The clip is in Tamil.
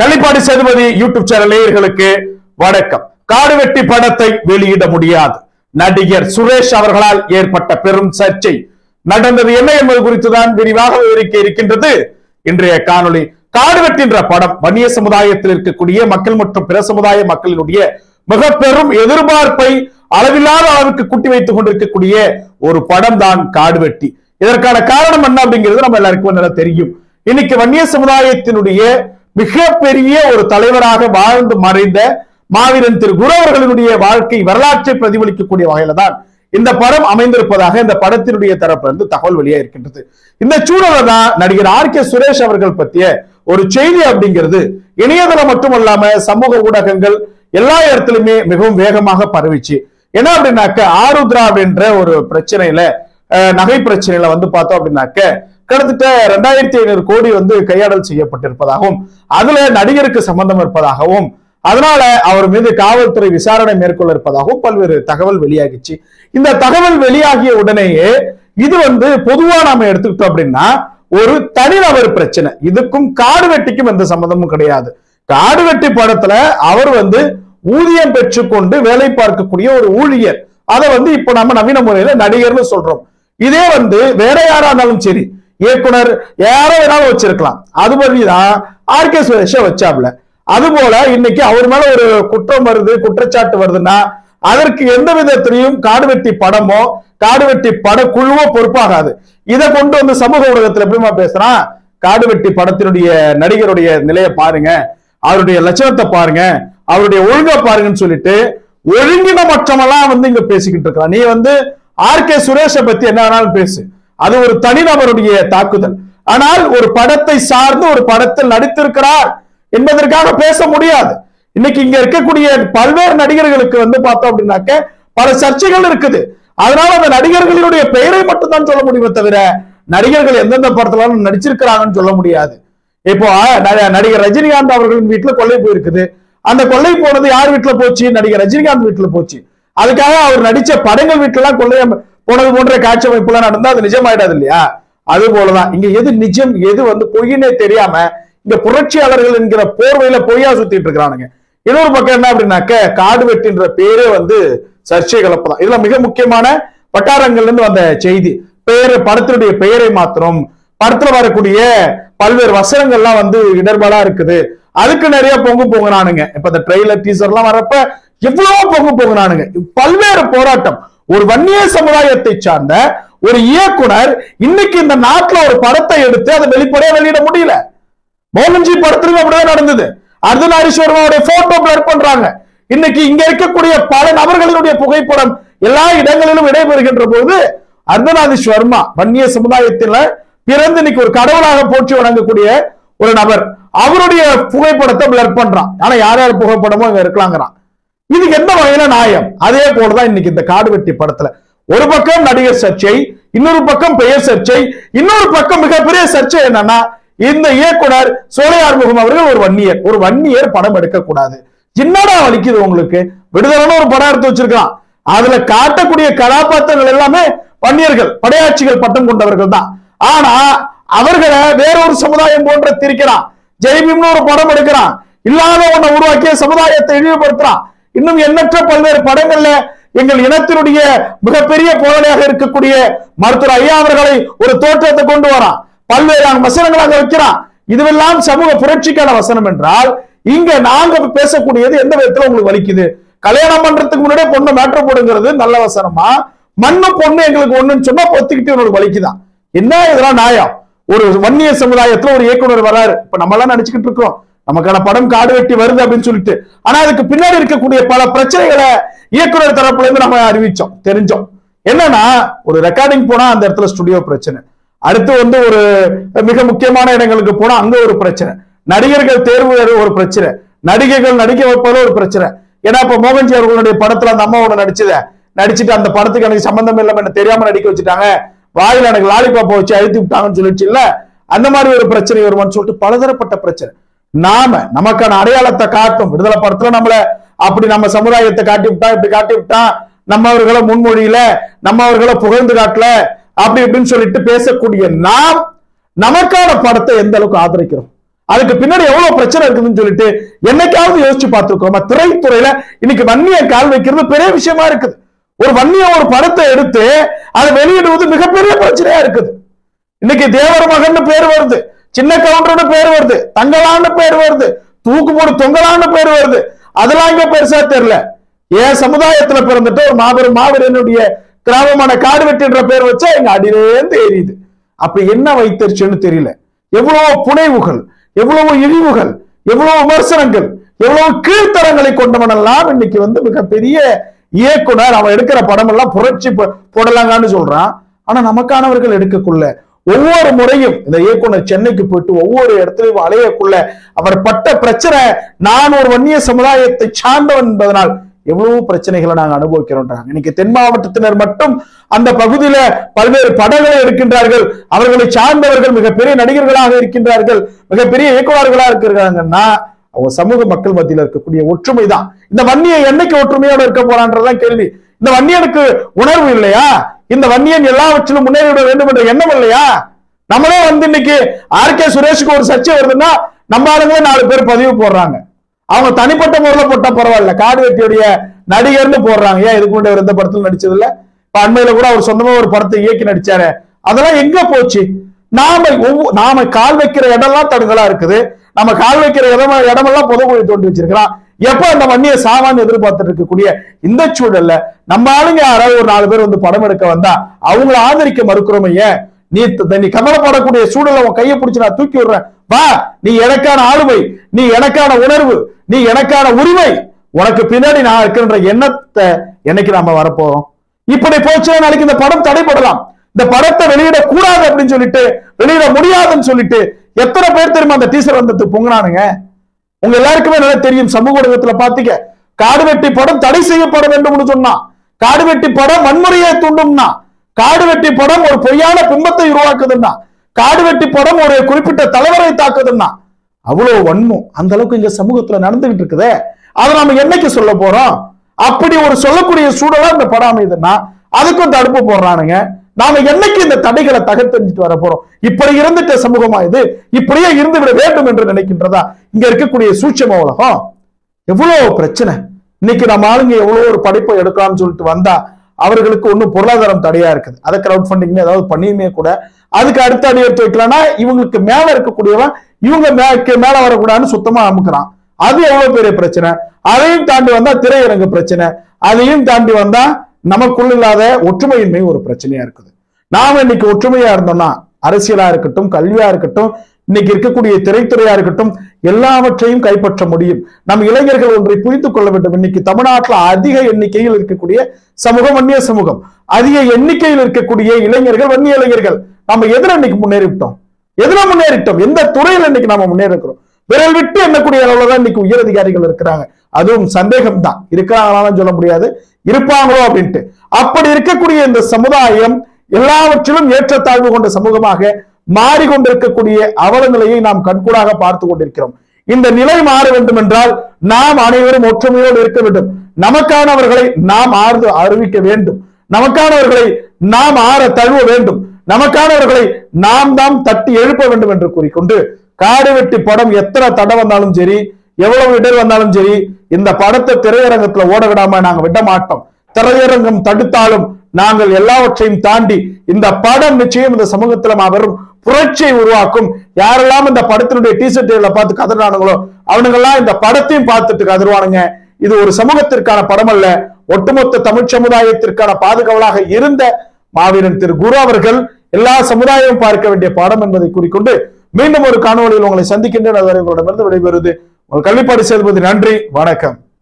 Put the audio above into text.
கள்ளிப்பாடி சேதுபதி யூடியூப் சேனல் நேயர்களுக்கு வணக்கம் காடு வெட்டி படத்தை வெளியிட முடியாது நடிகர் சுரேஷ் அவர்களால் ஏற்பட்ட பெரும் சர்ச்சை நடந்தது என்ன என்பது குறித்துதான் விரிவாக விவரிக்க இருக்கின்றது இன்றைய காணொளி காடு வெட்டின்ற படம் வன்னிய சமுதாயத்தில் இருக்கக்கூடிய மக்கள் மற்றும் பிற சமுதாய மக்களினுடைய மிக பெரும் எதிர்பார்ப்பை அளவில்லாத அளவுக்கு கூட்டி வைத்துக் கொண்டிருக்கக்கூடிய ஒரு படம் தான் காடு வெட்டி இதற்கான காரணம் என்ன அப்படிங்கிறது நம்ம எல்லாருக்கும் நல்லா தெரியும் இன்னைக்கு வன்னிய சமுதாயத்தினுடைய மிகப்பெரிய ஒரு தலைவராக வாழ்ந்து மறைந்த மாவீரன் திரு குரு அவர்களினுடைய வாழ்க்கை வரலாற்றை பிரதிபலிக்கக்கூடிய வகையில தான் இந்த படம் அமைந்திருப்பதாக இந்த படத்தினுடைய தரப்பு இருந்து தகவல் வெளியா இருக்கின்றது இந்த சூழல தான் நடிகர் ஆர் கே சுரேஷ் அவர்கள் பற்றிய ஒரு செய்தி அப்படிங்கிறது இணையதளம் மட்டுமல்லாம சமூக ஊடகங்கள் எல்லா இடத்துலயுமே மிகவும் வேகமாக பரவிச்சு என்ன அப்படின்னாக்க ஆருத்ரா அப்படின்ற ஒரு பிரச்சனையில அஹ், நகை பிரச்சனையில வந்து பார்த்தோம் அப்படின்னாக்க கிட்டத்தட்ட ரெண்டாயிரத்தி ஐநூறு கோடி வந்து கையாடல் செய்யப்பட்டிருப்பதாகவும் அதுல நடிகருக்கு சம்பந்தம் இருப்பதாகவும் அதனால அவர் மீது காவல்துறை விசாரணை மேற்கொள்ள இருப்பதாகவும் பல்வேறு தகவல் வெளியாகிச்சு இந்த தகவல் வெளியாகிய உடனேயே இது வந்து பொதுவா நாம எடுத்துக்கிட்டோம் அப்படின்னா ஒரு தனிநபர் பிரச்சனை இதுக்கும் காடு வெட்டிக்கும் எந்த சம்பந்தமும் கிடையாது காடு வெட்டி படத்துல அவர் வந்து ஊதியம் பெற்றுக்கொண்டு வேலை பார்க்கக்கூடிய ஒரு ஊழியர் அதை வந்து இப்போ நம்ம நவீன முறையில நடிகர்னு சொல்றோம் இதே வந்து வேற யாரா இருந்தாலும் சரி இயக்குனர் யாரோ வேணாலும் வச்சிருக்கலாம் அது மாதிரிதான் ஆர் கே சுரேஷ வச்சாப்ல அது போல இன்னைக்கு அவர் மேல ஒரு குற்றம் வருது குற்றச்சாட்டு வருதுன்னா அதற்கு எந்த விதத்திலையும் காடு வெட்டி படமோ காடு வெட்டி படக்குழுவோ பொறுப்பாகாது இதை கொண்டு வந்து சமூக ஊடகத்துல எப்படிமா பேசுறான் காடு வெட்டி படத்தினுடைய நடிகருடைய நிலையை பாருங்க அவருடைய லட்சணத்தை பாருங்க அவருடைய ஒழுங்கை பாருங்கன்னு சொல்லிட்டு ஒழுங்கினமற்றமெல்லாம் வந்து இங்க பேசிக்கிட்டு இருக்கான் நீ வந்து ஆர் கே சுரேஷை பத்தி என்ன வேணாலும் பேசு அது ஒரு தனிநபருடைய தாக்குதல் ஆனால் ஒரு படத்தை சார்ந்து ஒரு படத்தில் நடித்திருக்கிறார் என்பதற்காக பேச முடியாது இன்னைக்கு இங்க இருக்கக்கூடிய பல்வேறு நடிகர்களுக்கு வந்து பார்த்தோம் அப்படின்னாக்க பல சர்ச்சைகள் இருக்குது அதனால அந்த நடிகர்களினுடைய பெயரை மட்டும் தான் சொல்ல முடியுமே தவிர நடிகர்கள் எந்தெந்த படத்துல நடிச்சிருக்கிறாங்கன்னு சொல்ல முடியாது இப்போ ந- நடிகர் ரஜினிகாந்த் அவர்களின் வீட்டுல கொள்ளை போயிருக்குது அந்த கொள்ளை போனது யார் வீட்டுல போச்சு நடிகர் ரஜினிகாந்த் வீட்டுல போச்சு அதுக்காக அவர் நடிச்ச படங்கள் வீட்டுல எல்லாம் கொள்ளை போனது போன்ற காட்சி அமைப்பு எல்லாம் நடந்தா அது நிஜமாயிடாது இல்லையா அது போலதான் இங்க எது நிஜம் எது வந்து பொய்னே தெரியாம இங்க புரட்சியாளர்கள் என்கிற போர்வையில பொய்யா சுத்திட்டு இருக்கிறானுங்க இன்னொரு பக்கம் என்ன அப்படின்னாக்க காடு வெட்டின்ற பேரே வந்து சர்ச்சை கலப்பதான் இதுல மிக முக்கியமான வட்டாரங்கள்ல இருந்து வந்த செய்தி பெயர் படத்தினுடைய பெயரை மாத்திரம் படத்துல வரக்கூடிய பல்வேறு வசனங்கள்லாம் வந்து இடர்பாடா இருக்குது அதுக்கு நிறைய பொங்கு பொங்குனானுங்க இப்ப இந்த ட்ரெய்லர் டீசர் எல்லாம் வரப்ப எவ்வளவு பொங்கு பொங்குனானுங்க பல்வேறு போராட்டம் ஒரு வன்னிய சமுதாயத்தை சார்ந்த ஒரு இயக்குனர் இன்னைக்கு இந்த நாட்டுல ஒரு படத்தை எடுத்து அதை வெளிப்படையா வெளியிட முடியல மோகன்ஜி படத்திலும் அப்படிதான் நடந்தது அர்த்தநாரீஸ்வரனுடைய போட்டோ பிளர் பண்றாங்க இன்னைக்கு இங்க இருக்கக்கூடிய பல நபர்களினுடைய புகைப்படம் எல்லா இடங்களிலும் இடைபெறுகின்ற போது அர்த்தநாதீஷ் வர்மா வன்னிய சமுதாயத்துல பிறந்து இன்னைக்கு ஒரு கடவுளாக போற்றி வணங்கக்கூடிய ஒரு நபர் அவருடைய புகைப்படத்தை பிளர் பண்றான் ஆனா யார் யார் புகைப்படமோ இங்க இருக்கலாங்கிறான் இது எந்த வகையில நியாயம் அதே போலதான் இன்னைக்கு இந்த காடு வெட்டி படத்துல ஒரு பக்கம் நடிகர் சர்ச்சை இன்னொரு பக்கம் பெயர் சர்ச்சை இன்னொரு பக்கம் மிகப்பெரிய சர்ச்சை என்னன்னா இந்த இயக்குனர் சோலையார் முகம் அவர்கள் ஒரு வன்னியர் ஒரு வன்னியர் படம் எடுக்க கூடாது என்னடா வலிக்குது உங்களுக்கு விடுதலைன்னு ஒரு படம் எடுத்து வச்சிருக்கான் அதுல காட்டக்கூடிய கதாபாத்திரங்கள் எல்லாமே வன்னியர்கள் படையாட்சிகள் பட்டம் கொண்டவர்கள் தான் ஆனா அவர்களை வேறொரு சமுதாயம் போன்ற திரிக்கிறான் ஜெய்பீம்னு ஒரு படம் எடுக்கிறான் இல்லாத ஒண்ணை உருவாக்கிய சமுதாயத்தை இழிவுபடுத்துறான் இன்னும் எண்ணற்ற பல்வேறு படங்கள்ல எங்கள் இனத்தினுடைய மிகப்பெரிய போராளியாக இருக்கக்கூடிய மருத்துவர் ஐயா அவர்களை ஒரு தோற்றத்தை கொண்டு வரான் பல்வேறு வசனங்களாக வைக்கிறான் இதுவெல்லாம் சமூக புரட்சிக்கான வசனம் என்றால் இங்க நாங்க பேசக்கூடியது எந்த விதத்துல உங்களுக்கு வலிக்குது கல்யாணம் பண்றதுக்கு முன்னாடியே பொண்ணு மேட்ரு போடுங்கிறது நல்ல வசனமா மண்ணு பொண்ணு எங்களுக்கு ஒண்ணுன்னு சொன்னா பொத்துக்கிட்டு உங்களுக்கு வலிக்குதான் என்ன இதெல்லாம் நியாயம் ஒரு வன்னிய சமுதாயத்துல ஒரு இயக்குனர் வராரு இப்ப நம்ம எல்லாம் நினைச்சுக்கிட்டு இருக்கோம் நமக்கான படம் காடு வெட்டி வருது அப்படின்னு சொல்லிட்டு ஆனா அதுக்கு பின்னாடி இருக்கக்கூடிய பல பிரச்சனைகளை இயக்குனர் தரப்புல இருந்து நம்ம அறிவிச்சோம் தெரிஞ்சோம் என்னன்னா ஒரு ரெக்கார்டிங் போனா அந்த இடத்துல ஸ்டுடியோ பிரச்சனை அடுத்து வந்து ஒரு மிக முக்கியமான இடங்களுக்கு போனா அங்க ஒரு பிரச்சனை நடிகர்கள் தேர்வு ஒரு பிரச்சனை நடிகைகள் நடிக்க வைப்பது ஒரு பிரச்சனை ஏன்னா இப்ப மோகன்ஜி அவர்களுடைய படத்துல அந்த அம்மா ஒண்ணு நடிச்சத நடிச்சுட்டு அந்த படத்துக்கு எனக்கு சம்பந்தம் இல்லாம என்ன தெரியாம நடிக்க வச்சுட்டாங்க வாயில எனக்கு லாலிபாப்பை வச்சு அழுத்தி விட்டாங்கன்னு சொல்லிச்சு இல்ல அந்த மாதிரி ஒரு பிரச்சனை வருமான்னு சொல்லிட்டு பலதரப்பட்ட பிரச்சனை நாம நமக்கான அடையாளத்தை காட்டும் விடுதலை படத்துல நம்மள அப்படி நம்ம சமுதாயத்தை காட்டி விட்டா இப்படி காட்டி விட்டா நம்ம அவர்களை முன்மொழியில நம்ம அவர்களை புகழ்ந்து காட்டல அப்படி இப்படின்னு சொல்லிட்டு பேசக்கூடிய நாம் நமக்கான படத்தை எந்த அளவுக்கு ஆதரிக்கிறோம் அதுக்கு பின்னாடி எவ்வளவு பிரச்சனை இருக்குதுன்னு சொல்லிட்டு என்னைக்காவது யோசிச்சு பார்த்திருக்கோமா திரைத்துறையில இன்னைக்கு வன்னிய கால் வைக்கிறது பெரிய விஷயமா இருக்குது ஒரு வன்னிய ஒரு படத்தை எடுத்து அதை வெளியிடுவது மிகப்பெரிய பிரச்சனையா இருக்குது இன்னைக்கு தேவர் மகன் பேர் வருது சின்ன கவுண்டர்னு பேர் வருது தங்கலான்னு பேர் வருது தூக்கு போடு தொங்கலான்னு பேர் வருது அதெல்லாம் இங்க பெருசா தெரியல ஏன் சமுதாயத்துல பிறந்துட்டு ஒரு மாபெரும் மாவீரனுடைய கிராமமான காடு வெட்டின்ற பேர் வச்சா எங்க அடியிலேந்து எரியுது அப்ப என்ன வைத்தறிச்சுன்னு தெரியல எவ்வளவு புனைவுகள் எவ்வளவு இழிவுகள் எவ்வளவு விமர்சனங்கள் எவ்வளவு கீழ்த்தரங்களை கொண்டவனெல்லாம் இன்னைக்கு வந்து மிகப்பெரிய இயக்குனர் அவன் எடுக்கிற படம் எல்லாம் புரட்சி போ- போடலாங்கன்னு சொல்றான் ஆனா நமக்கானவர்கள் எடுக்கக்குள்ள ஒவ்வொரு முறையும் இந்த இயக்குனர் சென்னைக்கு போயிட்டு ஒவ்வொரு இடத்துலயும் அலையக்குள்ள அவர் பட்ட பிரச்சனை நான் ஒரு வன்னிய சமுதாயத்தை சார்ந்தவன் என்பதனால் எவ்வளவு பிரச்சனைகளை நாங்க அனுபவிக்கிறோம்ன்றாங்க இன்னைக்கு தென் மாவட்டத்தினர் மட்டும் அந்த பகுதியில பல்வேறு படங்களை எடுக்கின்றார்கள் அவர்களை சார்ந்தவர்கள் மிகப்பெரிய நடிகர்களாக இருக்கின்றார்கள் மிகப்பெரிய இயக்குநர்களாக இருக்கிறாங்கன்னா அவங்க சமூக மக்கள் மத்தியில இருக்கக்கூடிய ஒற்றுமை தான் இந்த வன்னியை என்னைக்கு ஒற்றுமையோட இருக்க போறான்றதுதான் கேள்வி இந்த வன்னியனுக்கு உணர்வு இல்லையா இந்த வன்னியன் எல்லாவற்றிலும் முன்னேறிவிட வேண்டும் என்ற எண்ணம் இல்லையா நம்மளே வந்து இன்னைக்கு ஆர் கே சுரேஷுக்கு ஒரு சர்ச்சை வருதுன்னா நம்ம ஆளுங்களே நாலு பேர் பதிவு போடுறாங்க அவங்க தனிப்பட்ட முறையில போட்டா பரவாயில்ல காடு வெட்டியுடைய நடிகர்னு போடுறாங்க ஏன் இதுக்கு முன்னாடி எந்த படத்துல நடிச்சது இல்ல இப்ப அண்மையில கூட அவர் சொந்தமா ஒரு படத்தை இயக்கி நடிச்சாரு அதெல்லாம் எங்க போச்சு நாம ஒவ்வொ- நாம கால் வைக்கிற இடம்லாம் தடுங்களா இருக்குது நம்ம கால் வைக்கிற இடம் இடமெல்லாம் புதகுழி தோண்டி வச்சிருக்கலாம் எப்ப அந்த வன்னிய சாமான் எதிர்பார்த்துட்டு இருக்கக்கூடிய இந்த சூழல்ல நம்ம ஆளுங்க யாராவது ஒரு நாலு பேர் வந்து படம் எடுக்க வந்தா அவங்கள ஆதரிக்க மறுக்கிறோமே ஏன் நீ த- நீ கவலைப்படக்கூடிய சூழல்ல உன் கையை பிடிச்சு நான் தூக்கி விடுறேன் வா நீ எனக்கான ஆளுமை நீ எனக்கான உணர்வு நீ எனக்கான உரிமை உனக்கு பின்னாடி நான் இருக்கின்ற எண்ணத்தை என்னைக்கு நாம வரப்போறோம் இப்படி போச்சுன்னா நாளைக்கு இந்த படம் தடைப்படலாம் இந்த படத்தை வெளியிட கூடாது அப்படின்னு சொல்லிட்டு வெளியிட முடியாதுன்னு சொல்லிட்டு எத்தனை பேர் தெரியுமா அந்த டீசர் வந்து பொங்கினானுங்க உங்க எல்லாருக்குமே நல்லா தெரியும் சமூக ஊடகத்துல பாத்தீங்க காடு வெட்டி படம் தடை செய்யப்பட வேண்டும்னு சொன்னான் காடு வெட்டி படம் வன்முறையை தூண்டும்னா காடு வெட்டி படம் ஒரு பொய்யான பிம்பத்தை உருவாக்குதுன்னா காடு வெட்டி படம் ஒரு குறிப்பிட்ட தலைவரை தாக்குதுன்னா அவ்வளவு வன்மம் அந்த அளவுக்கு இங்க சமூகத்துல நடந்துகிட்டு இருக்குதே அதை நாம என்னைக்கு சொல்ல போறோம் அப்படி ஒரு சொல்லக்கூடிய சூழலா இந்த படம் அமையுதுன்னா அதுக்கும் தடுப்பு போடுறானுங்க நாம என்னைக்கு இந்த தடைகளை தகர்த்தெறிஞ்சிட்டு வர போறோம் இப்படி இருந்துட்ட சமூகமா இது இப்படியே இருந்து விட வேண்டும் என்று நினைக்கின்றதா இங்க இருக்கக்கூடிய சூட்சம உலகம் எவ்வளவு பிரச்சனை இன்னைக்கு நம்ம ஆளுங்க எவ்வளவு ஒரு படைப்பை எடுக்கலாம்னு சொல்லிட்டு வந்தா அவர்களுக்கு ஒண்ணும் பொருளாதாரம் தடையா இருக்குது அதை கிரவுட் ஃபண்டிங் ஏதாவது பண்ணியுமே கூட அதுக்கு அடுத்த அடி எடுத்து வைக்கலாம்னா இவங்களுக்கு மேல இருக்கக்கூடியவன் இவங்க மே- மேல வரக்கூடாதுன்னு சுத்தமா அமுக்குறான் அது எவ்வளவு பெரிய பிரச்சனை அதையும் தாண்டி வந்தா திரையரங்கு பிரச்சனை அதையும் தாண்டி வந்தா நமக்குள்ள இல்லாத ஒற்றுமையின்மை ஒரு பிரச்சனையா இருக்குது நாம இன்னைக்கு ஒற்றுமையா இருந்தோம்னா அரசியலா இருக்கட்டும் கல்வியா இருக்கட்டும் இன்னைக்கு இருக்கக்கூடிய திரைத்துறையா இருக்கட்டும் எல்லாவற்றையும் கைப்பற்ற முடியும் நம் இளைஞர்கள் ஒன்றை புரிந்து கொள்ள வேண்டும் இன்னைக்கு தமிழ்நாட்டுல அதிக எண்ணிக்கையில் இருக்கக்கூடிய சமூகம் வன்னிய சமூகம் அதிக எண்ணிக்கையில் இருக்கக்கூடிய இளைஞர்கள் வன்னிய இளைஞர்கள் நம்ம எதிர இன்னைக்கு முன்னேறிவிட்டோம் எதுல முன்னேறிட்டோம் எந்த துறையில இன்னைக்கு நாம முன்னேறிக்கிறோம் விரல் விட்டு எண்ணக்கூடிய அளவுல தான் இன்னைக்கு உயர் அதிகாரிகள் இருக்கிறாங்க அதுவும் சந்தேகம் தான் இருக்கிறாங்களான்னு சொல்ல முடியாது இருப்பாங்களோ அப்படின்ட்டு அப்படி இருக்கக்கூடிய இந்த சமுதாயம் எல்லாவற்றிலும் ஏற்றத்தாழ்வு கொண்ட சமூகமாக மாறிக்கொண்டிருக்கக்கூடிய அவல நிலையை நாம் கண்கூடாக பார்த்து கொண்டிருக்கிறோம் இந்த நிலை மாற வேண்டும் என்றால் நாம் அனைவரும் ஒற்றுமையோடு இருக்க வேண்டும் நமக்கானவர்களை நாம் ஆர்ந்து அறிவிக்க வேண்டும் நமக்கானவர்களை நாம் ஆற தழுவ வேண்டும் நமக்கானவர்களை நாம் தான் தட்டி எழுப்ப வேண்டும் என்று கூறிக்கொண்டு காடு வெட்டி படம் எத்தனை தடை வந்தாலும் சரி எவ்வளவு இடர் வந்தாலும் சரி இந்த படத்தை திரையரங்கத்துல ஓட விடாம நாங்க விட மாட்டோம் திரையரங்கம் தடுத்தாலும் நாங்கள் எல்லாவற்றையும் தாண்டி இந்த படம் நிச்சயம் இந்த சமூகத்துல மாபெரும் புரட்சியை உருவாக்கும் யாரெல்லாம் இந்த படத்தினுடைய டிஷர்ட்ல பார்த்து கதறானுங்களோ அவனுங்கெல்லாம் இந்த படத்தையும் பார்த்துட்டு கதறுவானுங்க இது ஒரு சமூகத்திற்கான படம் அல்ல ஒட்டுமொத்த தமிழ் சமுதாயத்திற்கான பாதுகாவலாக இருந்த மாவீரன் திரு குரு அவர்கள் எல்லா சமுதாயமும் பார்க்க வேண்டிய பாடம் என்பதை கூறிக்கொண்டு மீண்டும் ஒரு காணொளியில் உங்களை சந்திக்கின்றேன் அதுவரை உங்களிடமிருந்து விடைபெறுவது உங்கள் கல்விப்பாடு சேர்ப்பது நன்றி வணக்கம்